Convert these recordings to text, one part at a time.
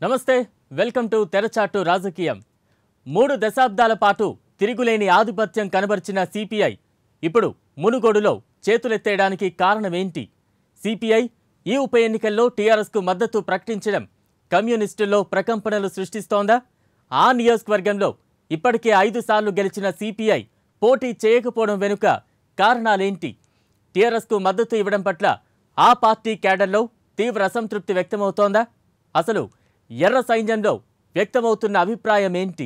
నమస్తే welcome to తెరచాటు రాజకీయం మూడు దశాబ్దాల పాటు తిరుగులేని ఆధిపత్యం కనబర్చిన సిపిఐ ఇప్పుడు మునుగోడులో చేతులెత్తేయడానికి కారణమేంటి సిపిఐ ఈ ఉప ఎన్నికల్లో టీఆర్ఎస్కు మద్దతు ప్రకటించడం కమ్యూనిస్టుల్లో ప్రకంపనలు సృష్టిస్తోందా ఆ నియోజకవర్గంలో ఇప్పటికే ఐదు సార్లు గెలిచిన సిపిఐ పోటీ చేయకపోవడం వెనుక కారణాలేంటి టీఆర్ఎస్కు మద్దతు ఇవ్వడం పట్ల ఆ పార్టీ క్యాడర్లో తీవ్ర అసంతృప్తి వ్యక్తమవుతోందా అసలు ఎర్ర సైన్యంలో వ్యక్తమవుతున్న అభిప్రాయం ఏంటి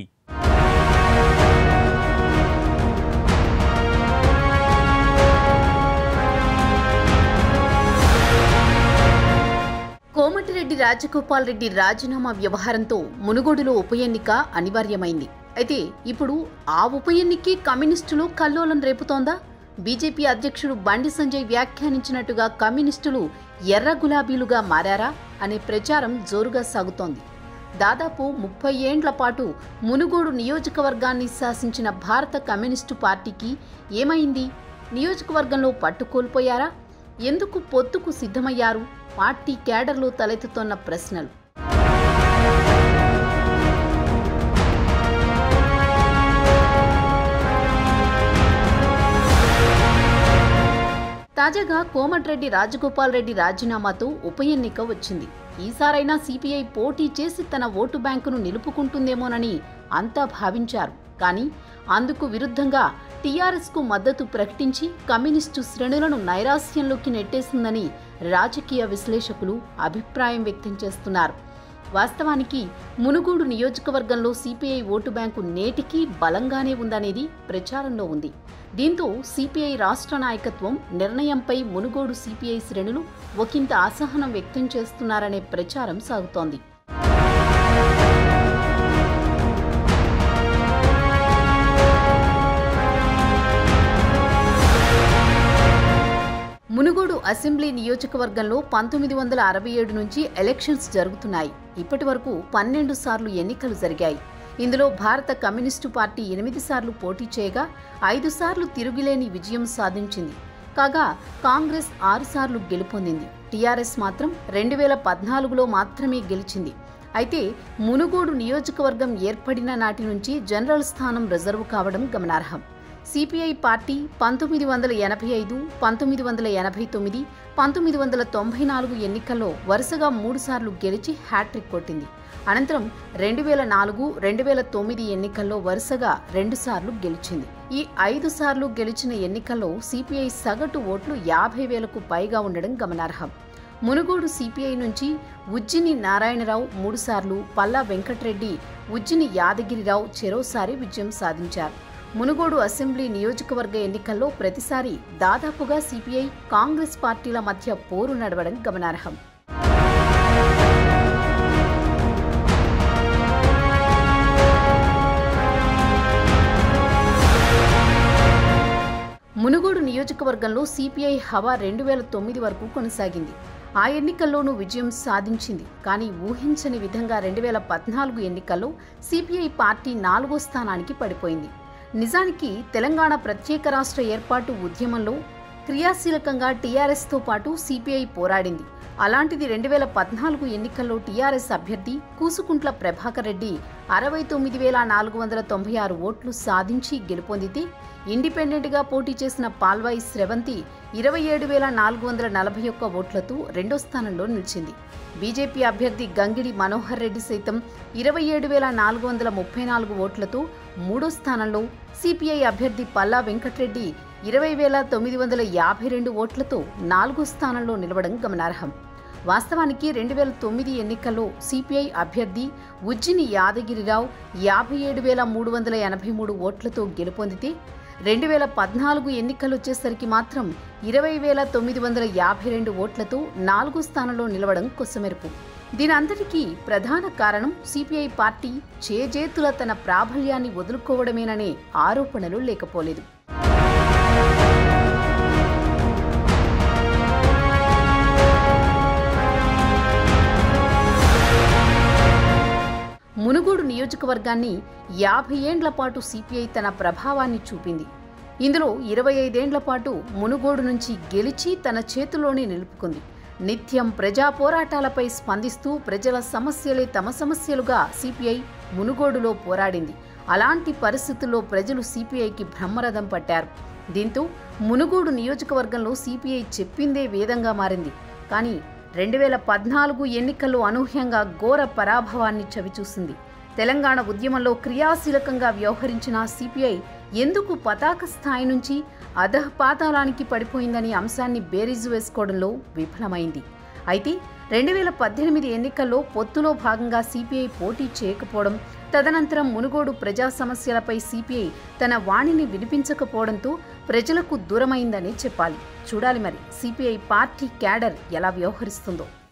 కోమటిరెడ్డి రాజగోపాల్ రెడ్డి రాజీనామా వ్యవహారంతో మునుగోడులో ఉప ఎన్నిక అనివార్యమైంది అయితే ఇప్పుడు ఆ ఉప ఎన్నికే కమ్యూనిస్టులు కల్లోలం రేపుతోందా బీజేపీ అధ్యక్షుడు బండి సంజయ్ వ్యాఖ్యానించినట్టుగా కమ్యూనిస్టులు ఎర్ర గులాబీలుగా మారారా అనే ప్రచారం జోరుగా సాగుతోంది దాదాపు ముప్పై ఏండ్ల పాటు మునుగోడు నియోజకవర్గాన్ని శాసించిన భారత కమ్యూనిస్టు పార్టీకి ఏమైంది నియోజకవర్గంలో పట్టు కోల్పోయారా ఎందుకు పొత్తుకు సిద్ధమయ్యారు పార్టీ క్యాడర్లో తలెత్తుతోన్న ప్రశ్నలు తాజాగా కోమటిరెడ్డి రాజగోపాల్ రెడ్డి రాజీనామాతో ఉప ఎన్నిక వచ్చింది ఈసారైనా సిపిఐ పోటీ చేసి తన ఓటు బ్యాంకును నిలుపుకుంటుందేమోనని అంతా భావించారు కానీ అందుకు విరుద్ధంగా టీఆర్ఎస్కు మద్దతు ప్రకటించి కమ్యూనిస్టు శ్రేణులను నైరాస్యంలోకి నెట్టేసిందని రాజకీయ విశ్లేషకులు అభిప్రాయం వ్యక్తం చేస్తున్నారు వాస్తవానికి మునుగోడు నియోజకవర్గంలో సిపిఐ ఓటు బ్యాంకు నేటికీ బలంగానే ఉందనేది ప్రచారంలో ఉంది దీంతో సిపిఐ రాష్ట్ర నాయకత్వం నిర్ణయంపై మునుగోడు సిపిఐ శ్రేణులు ఒకంత అసహనం వ్యక్తం చేస్తున్నారనే ప్రచారం సాగుతోంది మునుగోడు అసెంబ్లీ నియోజకవర్గంలో పంతొమ్మిది వందల అరవై ఏడు నుంచి ఎలక్షన్స్ జరుగుతున్నాయి ఇప్పటి వరకు పన్నెండు సార్లు ఎన్నికలు జరిగాయి ఇందులో భారత కమ్యూనిస్టు పార్టీ ఎనిమిది సార్లు పోటీ చేయగా ఐదు సార్లు తిరుగులేని విజయం సాధించింది కాగా కాంగ్రెస్ ఆరు సార్లు గెలుపొందింది టీఆర్ఎస్ మాత్రం రెండు వేల పద్నాలుగులో మాత్రమే గెలిచింది అయితే మునుగోడు నియోజకవర్గం ఏర్పడిన నాటి నుంచి జనరల్ స్థానం రిజర్వ్ కావడం గమనార్హం సిపిఐ పార్టీ పంతొమ్మిది వందల ఎనభై ఐదు పంతొమ్మిది వందల ఎనభై తొమ్మిది పంతొమ్మిది వందల తొంభై నాలుగు ఎన్నికల్లో వరుసగా మూడుసార్లు గెలిచి హ్యాట్రిక్ కొట్టింది అనంతరం రెండు వేల నాలుగు రెండు వేల తొమ్మిది ఎన్నికల్లో వరుసగా రెండుసార్లు గెలిచింది ఈ ఐదు సార్లు గెలిచిన ఎన్నికల్లో సిపిఐ సగటు ఓట్లు యాభై వేలకు పైగా ఉండడం గమనార్హం మునుగోడు సిపిఐ నుంచి ఉజ్జిని నారాయణరావు మూడుసార్లు పల్లా వెంకట్రెడ్డి ఉజ్జిని యాదగిరిరావు చెరోసారి విజయం సాధించారు మునుగోడు అసెంబ్లీ నియోజకవర్గ ఎన్నికల్లో ప్రతిసారి దాదాపుగా సిపిఐ కాంగ్రెస్ పార్టీల మధ్య పోరు నడవడం గమనార్హం మునుగోడు నియోజకవర్గంలో సిపిఐ హవా రెండు వేల తొమ్మిది వరకు కొనసాగింది ఆ ఎన్నికల్లోనూ విజయం సాధించింది కానీ ఊహించని విధంగా రెండు వేల పద్నాలుగు ఎన్నికల్లో సిపిఐ పార్టీ నాలుగో స్థానానికి పడిపోయింది నిజానికి తెలంగాణ ప్రత్యేక రాష్ట్ర ఏర్పాటు ఉద్యమంలో క్రియాశీలకంగా టీఆర్ఎస్తో పాటు సిపిఐ పోరాడింది అలాంటిది రెండు వేల పద్నాలుగు ఎన్నికల్లో టీఆర్ఎస్ అభ్యర్థి కూసుకుంట్ల ప్రభాకర్ రెడ్డి అరవై తొమ్మిది వేల నాలుగు వందల తొంభై ఆరు ఓట్లు సాధించి గెలుపొందితే ఇండిపెండెంట్గా పోటీ చేసిన పాల్వాయి స్రవంతి ఇరవై ఏడు వేల నాలుగు వందల నలభై ఒక్క ఓట్లతో రెండో స్థానంలో నిలిచింది బీజేపీ అభ్యర్థి గంగిడి మనోహర్ రెడ్డి సైతం ఇరవై ఏడు వేల నాలుగు వందల ముప్పై నాలుగు ఓట్లతో మూడో స్థానంలో సిపిఐ అభ్యర్థి పల్లా వెంకట్రెడ్డి ఇరవై వేల తొమ్మిది వందల యాభై రెండు ఓట్లతో నాలుగో స్థానంలో నిలవడం గమనార్హం వాస్తవానికి రెండు వేల తొమ్మిది ఎన్నికల్లో సిపిఐ అభ్యర్థి ఉజ్జిని యాదగిరిరావు యాభై ఏడు వేల మూడు వందల ఎనభై మూడు ఓట్లతో గెలుపొందితే రెండు వేల పద్నాలుగు ఎన్నికలు వచ్చేసరికి మాత్రం ఇరవై వేల తొమ్మిది వందల యాభై రెండు ఓట్లతో నాలుగో స్థానంలో నిలవడం కొసమెరుపు దీనంతటికీ ప్రధాన కారణం సిపిఐ పార్టీ చేజేతుల తన ప్రాబల్యాన్ని వదులుకోవడమేననే ఆరోపణలు లేకపోలేదు మునుగోడు నియోజకవర్గాన్ని యాభై ఏండ్ల పాటు సిపిఐ తన ప్రభావాన్ని చూపింది ఇందులో ఇరవై ఐదేండ్ల పాటు మునుగోడు నుంచి గెలిచి తన చేతిలోనే నిలుపుకుంది నిత్యం ప్రజా పోరాటాలపై స్పందిస్తూ ప్రజల సమస్యలే తమ సమస్యలుగా సిపిఐ మునుగోడులో పోరాడింది అలాంటి పరిస్థితుల్లో ప్రజలు సిపిఐకి బ్రహ్మరథం పట్టారు దీంతో మునుగోడు నియోజకవర్గంలో సిపిఐ చెప్పిందే వేదంగా మారింది కానీ రెండు వేల పద్నాలుగు ఎన్నికల్లో అనూహ్యంగా ఘోర పరాభవాన్ని చవిచూసింది తెలంగాణ ఉద్యమంలో క్రియాశీలకంగా వ్యవహరించిన సిపిఐ ఎందుకు పతాక స్థాయి నుంచి అధఃపాతాళానికి పడిపోయిందనే అంశాన్ని బేరీజు వేసుకోవడంలో విఫలమైంది అయితే రెండు వేల పద్దెనిమిది ఎన్నికల్లో పొత్తులో భాగంగా సిపిఐ పోటీ చేయకపోవడం తదనంతరం మునుగోడు ప్రజా సమస్యలపై సిపిఐ తన వాణిని వినిపించకపోవడంతో ప్రజలకు దూరమైందని చెప్పాలి చూడాలి మరి సిపిఐ పార్టీ క్యాడర్ ఎలా వ్యవహరిస్తుందో